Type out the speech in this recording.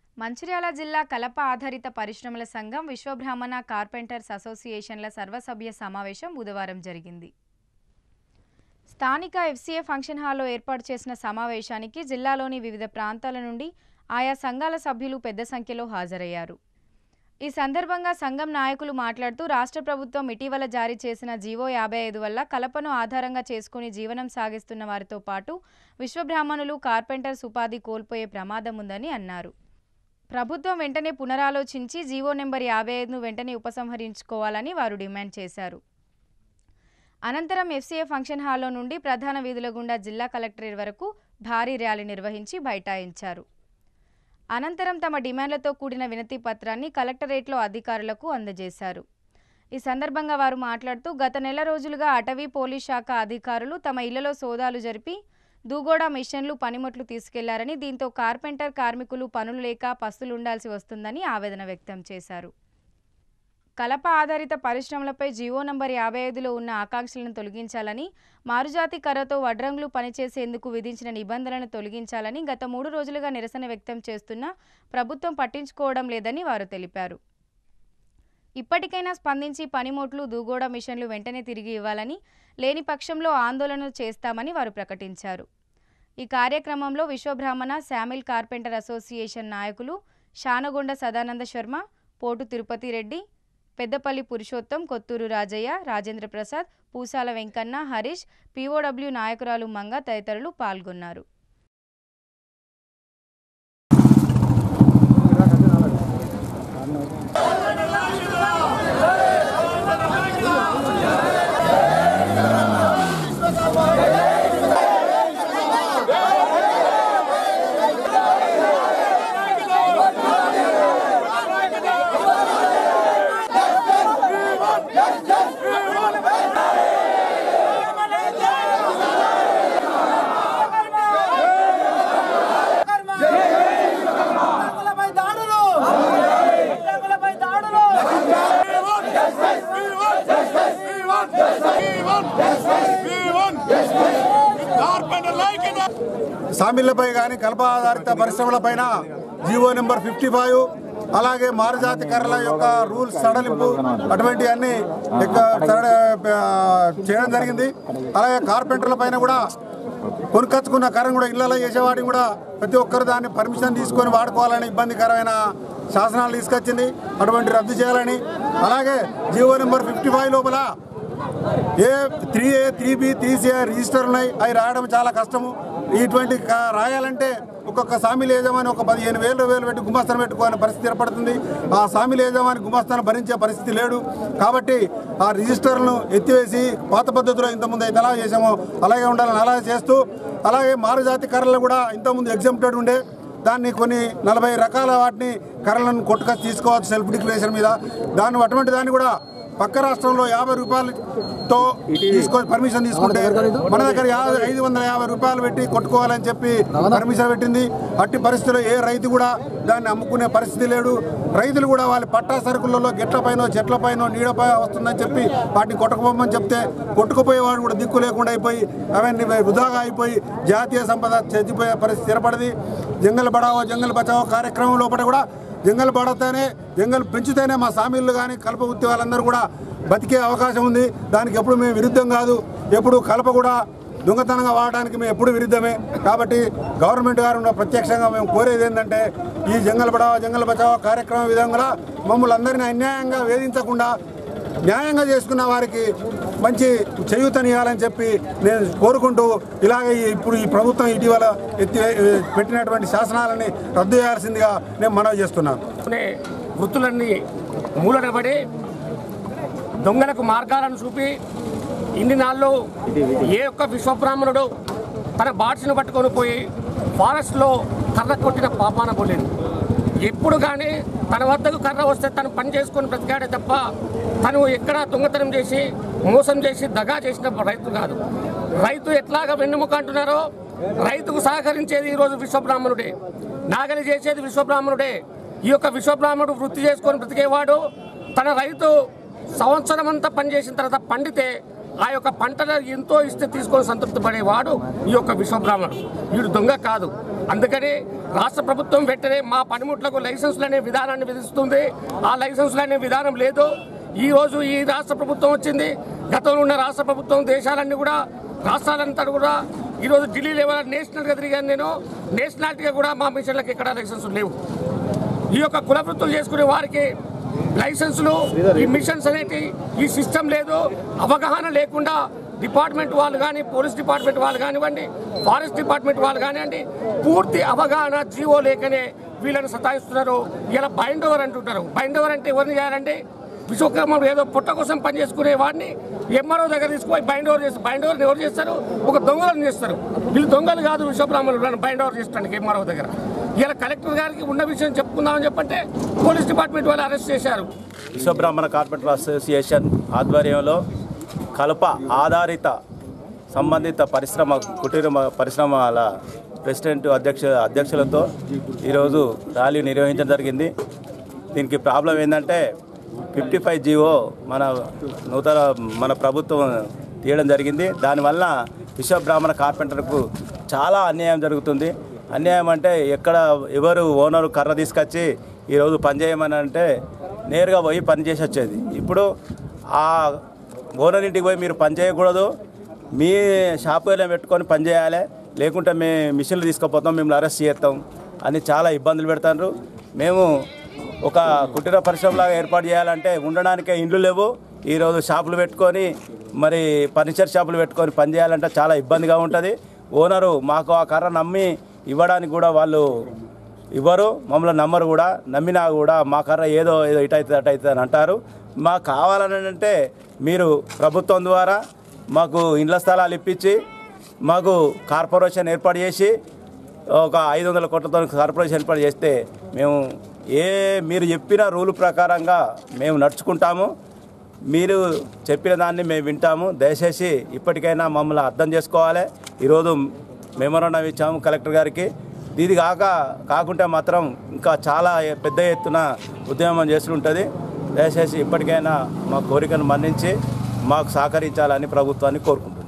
మంచిర్యాల జిల్లా కలప ఆధారిత పరిశ్రమల సంఘం విశ్వబ్రాహ్మణ కార్పెంటర్స్ అసోసియేషన్ల సర్వసభ్య సమావేశం బుధవారం జరిగింది స్థానిక ఎఫ్సీఏ ఫంక్షన్ హాల్లో ఏర్పాటు చేసిన సమావేశానికి జిల్లాలోని వివిధ ప్రాంతాల నుండి ఆయా సంఘాల సభ్యులు పెద్ద సంఖ్యలో హాజరయ్యారు ఈ సందర్భంగా సంఘం నాయకులు మాట్లాడుతూ రాష్ట్ర ప్రభుత్వం ఇటీవల జారీ చేసిన జీవో యాభై ఐదు వల్ల కలపను ఆధారంగా చేసుకుని జీవనం సాగిస్తున్న వారితో పాటు విశ్వబ్రాహ్మణులు కార్పెంటర్స్ ఉపాధి కోల్పోయే ప్రమాదం ఉందని అన్నారు ప్రభుత్వం వెంటనే పునరాలోచించి జీవో నెంబర్ యాభై ఐదును వెంటనే ఉపసంహరించుకోవాలని వారు డిమాండ్ చేశారు అనంతరం ఎఫ్సీఏ ఫంక్షన్ హాల్లో నుండి ప్రధాన వీధుల గుండా జిల్లా కలెక్టరేట్ వరకు భారీ ర్యాలీ నిర్వహించి బైఠాయించారు అనంతరం తమ డిమాండ్లతో కూడిన వినతి పత్రాన్ని కలెక్టరేట్లో అధికారులకు అందజేశారు ఈ సందర్భంగా వారు మాట్లాడుతూ గత నెల రోజులుగా అటవీ పోలీస్ శాఖ అధికారులు తమ ఇళ్లలో సోదాలు జరిపి దూగోడ మిషన్లు పనిముట్లు తీసుకెళ్లారని దీంతో కార్పెంటర్ కార్మికులు పనులు లేక పస్తులుండాల్సి వస్తుందని ఆవేదన వ్యక్తం చేశారు కలప ఆధారిత పరిశ్రమలపై జీవో నంబర్ యాభై ఐదులో ఉన్న ఆకాంక్షలను తొలగించాలని మారుజాతి కర్రతో వడ్రంగులు పనిచేసేందుకు విధించిన నిబంధనలను తొలగించాలని గత మూడు రోజులుగా నిరసన వ్యక్తం చేస్తున్నా ప్రభుత్వం పట్టించుకోవడం లేదని వారు తెలిపారు ఇప్పటికైనా స్పందించి పనిముట్లు దూగోడ మిషన్లు వెంటనే తిరిగి ఇవ్వాలని లేని పక్షంలో ఆందోళనలు చేస్తామని వారు ప్రకటించారు ఈ కార్యక్రమంలో విశ్వబ్రాహ్మణ శామిల్ కార్పెంటర్ అసోసియేషన్ నాయకులు శానగొండ సదానంద శర్మ పోటు తిరుపతి రెడ్డి పెద్దపల్లి పురుషోత్తం కొత్తూరు రాజయ్య రాజేంద్ర ప్రసాద్ పూసాల వెంకన్న హరీష్ పీఓడబ్ల్యూ నాయకురాలు మంగ తదితరులు పాల్గొన్నారు రైతులపై దాడులు రైతులపై దాడులు సామిళ్లపై కానీ కలప ఆధారిత పరిశ్రమలపైన జీవో నెంబర్ ఫిఫ్టీ ఫైవ్ అలాగే మారుజాతి కర్రల యొక్క రూల్స్ సడలింపు అటువంటి అన్ని చేయడం జరిగింది అలాగే కార్పెంటర్ల పైన కూడా కొనుకొచ్చుకున్న కర్రను కూడా ఇళ్లలో చేసేవాడిని కూడా ప్రతి ఒక్కరు దాన్ని పర్మిషన్ తీసుకొని వాడుకోవాలని ఇబ్బందికరమైన శాసనాలు తీసుకొచ్చింది అటువంటి రద్దు చేయాలని అలాగే జీవో నెంబర్ ఫిఫ్టీ ఫైవ్ లోపల A three A three B three C register ఉన్నాయి అవి రాయడం చాలా కష్టము ఇటువంటి క- రాయాలంటే ఒక్కొక్క సామిలు యజమాని ఒక పదిహేను వేలు వేలు పెట్టి గుమస్తాను పెట్టుకోవాలని పరిస్థితి ఏర్పడుతుంది ఆ సామిలు యజమాని గుమస్తాను భరించే పరిస్థితి లేడు కాబట్టి ఆ రిజిస్టర్లను ఎత్తివేసి పాత పద్ధతిలో ఇంతకుముందు అయితే ఎలా చేసామో అలాగే ఉండాలని అలాగే చేస్తూ అలాగే మారుజాతి కర్రలు కూడా ఇంతకుముందు ఎగ్జామ్టెడ్ ఉండే దాన్ని కొన్ని నలభై రకాల వాటిని కర్రలను కొట్టుకొచ్చి తీసుకోవచ్చు సెల్ఫ్ డిక్లరేషన్ మీద దాన్ని అటువంటి దాన్ని కూడా పక్క రాష్ట్రంలో యాభై రూపాయలతో తీసుకొని పర్మిషన్ తీసుకుంటే మన దగ్గర యాభై ఐదు వందల యాభై రూపాయలు పెట్టి కొట్టుకోవాలని చెప్పి పర్మిషన్ పెట్టింది అట్టి పరిస్థితుల్లో ఏ రైతు కూడా దాన్ని అమ్ముకునే పరిస్థితి లేడు రైతులు కూడా వాళ్ళ పట్టా సరుకులలో గెట్ల పైన చెట్ల పైన నీడపై వస్తుందని చెప్పి వాటిని కొట్టుకుపోమని చెప్తే కొట్టుకుపోయేవాడు కూడా దిక్కు లేకుండా అయిపోయి అవన్నీ వృధాగా అయిపోయి జాతీయ సంపద చచ్చిపోయే పరిస్థితి ఏర్పడింది జంగల్ బడావో జంగల్ బచావో కార్యక్రమం లోపల కూడా జంగల్ పడితేనే జంగల్ పెంచితేనే మా సామీళ్ళు కానీ కలప వృత్తి వాళ్ళందరూ కూడా బతికే అవకాశం ఉంది దానికి ఎప్పుడు మేము విరుద్ధం కాదు ఎప్పుడు కలప కూడా దొంగతనంగా వాడడానికి మేము ఎప్పుడు విరుద్ధమే కాబట్టి గవర్నమెంట్ గారు ఉన్న ప్రత్యక్షంగా మేము కోరేది ఏంటంటే ఈ జంగల్ బడావో జంగల్ బచావో కార్యక్రమం విధంగా మమ్మల్ని అందరినీ అన్యాయంగా వేధించకుండా న్యాయంగా చేసుకున్న వారికి మంచి చేయూతనియాలని చెప్పి నేను కోరుకుంటూ ఇలాగే ఈ- ఇప్పుడు ఈ ప్రభుత్వం ఇటీవల ఎత్తి పెట్టినటువంటి శాసనాలని రద్దు చేయాల్సిందిగా నేను మనవి చేస్తున్నాను అనే వృత్తులన్నీ మూలనబడి దొంగలకు మార్గాలను చూపి ఇన్ని నాళ్ళు ఏ ఒక్క విశ్వబ్రాహ్మణుడు తన బాట్స్ను పట్టుకొని పోయి ఫారెస్ట్లో కర్ర కొట్టిన పాపాన పోలేదు ఎప్పుడు కానీ తన వద్దకు కర్ర వస్తే తను పని చేసుకొని బ్రతికాడే తప్ప తను ఎక్కడ దొంగతనం చేసి మోసం చేసి దగా చేసిన రైతు కాదు రైతు ఎట్లాగా వెన్నుముక అంటున్నారో రైతుకు సహకరించేది ఈరోజు విశ్వబ్రాహ్మణుడే నాగలి చేసేది విశ్వబ్రాహ్మణుడే ఈ యొక్క విశ్వబ్రాహ్మణుడు వృత్తి చేసుకొని బ్రతికేవాడు తన రైతు సంవత్సరం అంతా పనిచేసిన తర్వాత పండితే ఆ యొక్క పంటను ఎంతో ఇస్తే తీసుకొని సంతృప్తి పడేవాడు ఈ యొక్క విశ్వబ్రాహ్మణుడు వీడు దొంగ కాదు అందుకని రాష్ట్ర ప్రభుత్వం వెంటనే మా పనిముట్లకు లైసెన్సులు అనే విధానాన్ని విధిస్తుంది ఆ లైసెన్సులు అనే విధానం లేదు ఈ రోజు ఈ రాష్ట్ర ప్రభుత్వం వచ్చింది గతంలో ఉన్న రాష్ట్ర ప్రభుత్వం దేశాలన్నీ కూడా రాష్ట్రాలంతా కూడా ఈరోజు ఢిల్లీ లెవెల్ నేషనల్గా తిరిగాను నేను నేషనాలిటీగా కూడా మా మిషన్లకు ఎక్కడ లైసెన్సులు లేవు ఈ యొక్క కుల వృత్తులు చేసుకునే వారికి లైసెన్సులు ఈ మిషన్స్ అనేటి ఈ సిస్టమ్ లేదు అవగాహన లేకుండా డిపార్ట్మెంట్ వాళ్ళు కానీ పోలీస్ డిపార్ట్మెంట్ వాళ్ళు కానివ్వండి ఫారెస్ట్ డిపార్ట్మెంట్ వాళ్ళు కానివ్వండి పూర్తి అవగాహన జీవో లేకనే వీళ్ళని సతాయిస్తున్నారు ఇలా బైండ్ ఓవర్ అంటుంటారు బైండ్ ఓవర్ అంటే ఎవరిని చేయాలంటే విశ్వకర్మలు ఏదో పుట్ట కోసం పనిచేసుకునే వాడిని ఎంఆర్ఓ దగ్గర తీసుకుపోయి బైండ్ ఓవర్ చేస్తారు బైండ్ ఓవర్ ఎవరు చేస్తారు ఒక దొంగలను చేస్తారు వీళ్ళు దొంగలు కాదు విశ్వబ్రాహ్మణులు బైండ్ ఓవర్ చేస్తానికి ఎంఆర్ఓ దగ్గర ఇలా కలెక్టర్ గారికి ఉన్న విషయం చెప్పుకుందామని చెప్పంటే పోలీస్ డిపార్ట్మెంట్ వాళ్ళు అరెస్ట్ చేశారు విశ్వబ్రాహ్మణ కార్పెంటర్ అసోసియేషన్ ఆధ్వర్యంలో కలప ఆధారిత సంబంధిత పరిశ్రమ కుటీర పరిశ్రమల ప్రెసిడెంట్ అధ్యక్ష అధ్యక్షులతో ఈరోజు ర్యాలీ నిర్వహించడం జరిగింది దీనికి ప్రాబ్లం ఏంటంటే ఫిఫ్టీ ఫైవ్ జీవో మన నూతన మన ప్రభుత్వం తీయడం జరిగింది దానివల్ల విశ్వబ్రాహ్మణ కార్పెంటర్కు చాలా అన్యాయం జరుగుతుంది అన్యాయం అంటే ఎక్కడ ఎవరు ఓనరు కర్ర తీసుకొచ్చి ఈరోజు పని చేయమని అంటే నేరుగా పోయి పని చేసి వచ్చేది ఇప్పుడు ఆ ఓనర్ ఇంటికి పోయి మీరు పని చేయకూడదు మీ షాపులో పెట్టుకొని పని చేయాలి లేకుంటే మేము మిషన్లు తీసుకుపోతాం మిమ్మల్ని అరెస్ట్ చేస్తాం అని చాలా ఇబ్బందులు పెడతారు మేము ఒక కుటీర పరిశ్రమలాగా ఏర్పాటు చేయాలంటే ఉండడానికే ఇండ్లు లేవు ఈరోజు షాపులు పెట్టుకొని మరి ఫర్నిచర్ షాపులు పెట్టుకొని పని చేయాలంటే చాలా ఇబ్బందిగా ఉంటుంది ఓనరు మాకు ఆ కర్ర నమ్మి ఇవ్వడానికి కూడా వాళ్ళు ఇవ్వరు మమ్మల్ని నమ్మరు కూడా నమ్మినా కూడా మా కర్ర ఏదో ఏదో ఇటు అవుతుంది అటు అవుతుంది అని అంటారు మాకు కావాలని అంటే మీరు ప్రభుత్వం ద్వారా మాకు ఇండ్ల స్థలాలు ఇప్పించి మాకు కార్పొరేషన్ ఏర్పాటు చేసి ఒక ఐదు వందల కోట్లతో కార్పొరేషన్ ఏర్పాటు చేస్తే మేము ఏ మీరు చెప్పిన రూల్ ప్రకారంగా మేము నడుచుకుంటాము మీరు చెప్పిన దాన్ని మేము వింటాము దయచేసి ఇప్పటికైనా మమ్మల్ని అర్థం చేసుకోవాలి ఈరోజు మెమోరాండం ఇచ్చాము కలెక్టర్ గారికి ఇది కాక కాకుంటే మాత్రం ఇంకా చాలా పెద్ద ఎత్తున ఉద్యమం చేస్తుంటుంది దయచేసి ఇప్పటికైనా మా కోరికను మన్నించి మాకు సహకరించాలని ప్రభుత్వాన్ని కోరుకుంటున్నాం